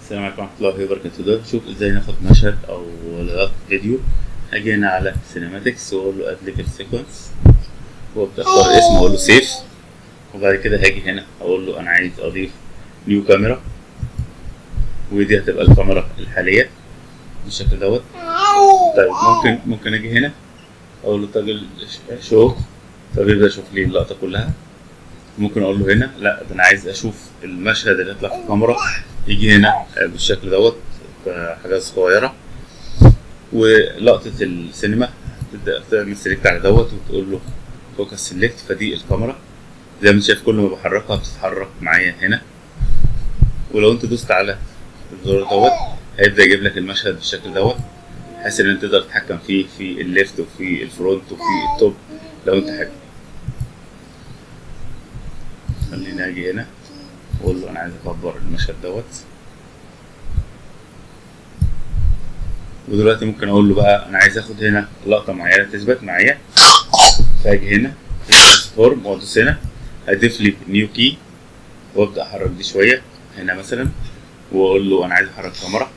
السلام عليكم ورحمة الله وبركاته ده نشوف ازاي ناخد مشهد او لقطة فيديو هاجي هنا على سينماتكس واقول له اد ليفل سيكونس وابدا اختار اسم واقول له سيف وبعد كده هاجي هنا اقول له انا عايز اضيف نيو كاميرا ودي هتبقى الكاميرا الحالية بالشكل دوت طيب ممكن ممكن اجي هنا اقول له تاجل شو فبيبدا يشوف لي اللقطة كلها ممكن اقول له هنا لا ده انا عايز اشوف المشهد اللي يطلع في الكاميرا يجي هنا بالشكل دوت حاجات صغيرة ولقطة السينما تبدأ تعمل سيلكت على دوت وتقول له فوكس سيلكت فدي الكاميرا زي ما انت شايف كل ما بحركها بتتحرك معايا هنا ولو انت دوست على الزرار دوت هيبدأ يجيب لك المشهد بالشكل دوت بحيث ان انت تقدر تتحكم فيه في الليفت وفي الفرونت وفي التوب لو انت حابب خليني اجي هنا واقول له انا عايز اكبر المشهد دوت ودلوقتي ممكن اقول له بقى انا عايز اخد هنا لقطه معينه تثبت معايا فاجي هنا في ترانسفورم وادوس هنا هضيف لي نيو كي وابدا احرك دي شويه هنا مثلا واقول له انا عايز احرك كاميرا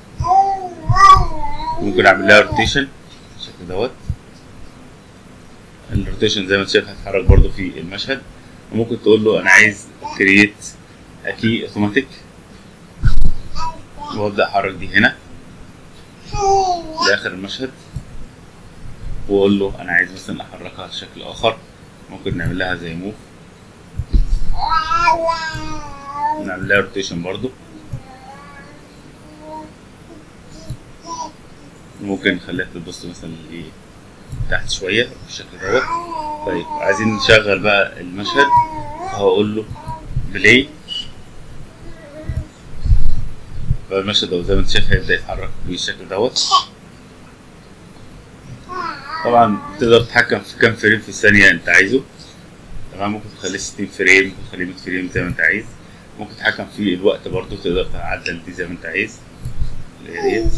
ممكن اعمل لها روتيشن بالشكل دوت الروتيشن زي ما انت شايف هتتحرك برضو في المشهد وممكن تقول له انا عايز كرييت كي اوتوماتيك وابدا احرك دي هنا لاخر المشهد واقول له انا عايز مثلا احركها بشكل اخر ممكن نعمل لها زي موف نعمل لها روتيشن برضو ممكن نخليها تبص مثلا تحت شوية بالشكل دوت طيب عايزين نشغل بقى المشهد فهقول له بلاي فالمشهد لو زي ما انت شايف هيبدأ يتحرك بالشكل دوت طبعا تقدر تتحكم في كام فريم في الثانية انت عايزه تمام ممكن تخليه 60 فريم ممكن تخليه 100 فريم زي ما انت عايز ممكن تتحكم في الوقت برضو تقدر تعدل دي زي ما انت عايز اللي هي ديت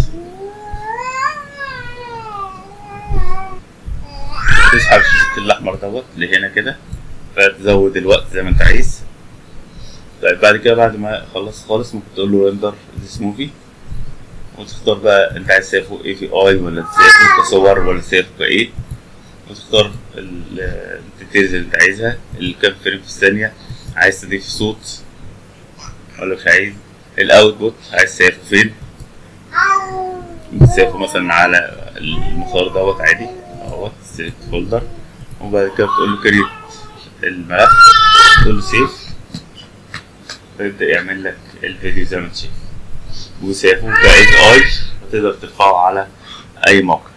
تسحب الشريط الاحمر دوت لهنا كده فتزود الوقت زي ما انت عايز طيب بعد كده بعد ما خلصت خالص ممكن تقول له ريندر ذيس موفي وتختار بقى انت عايز تسيفه اي في اي ولا تسيفه كصور ولا تسيفه كايه وتختار الديتيلز اللي انت عايزها الكام فريم في الثانية عايز تضيف صوت ولا مش عايز الاوتبوت عايز تسيفه فين بتسيفه مثلا على المسار دوت عادي اهوت سيلكت فولدر وبعد كده بتقول له كريت الملف تقول له سيف فيبدأ يعمل لك الفيديو زي ما انت شايف وسيفه كاي اي وتقدر ترفعه على اي موقع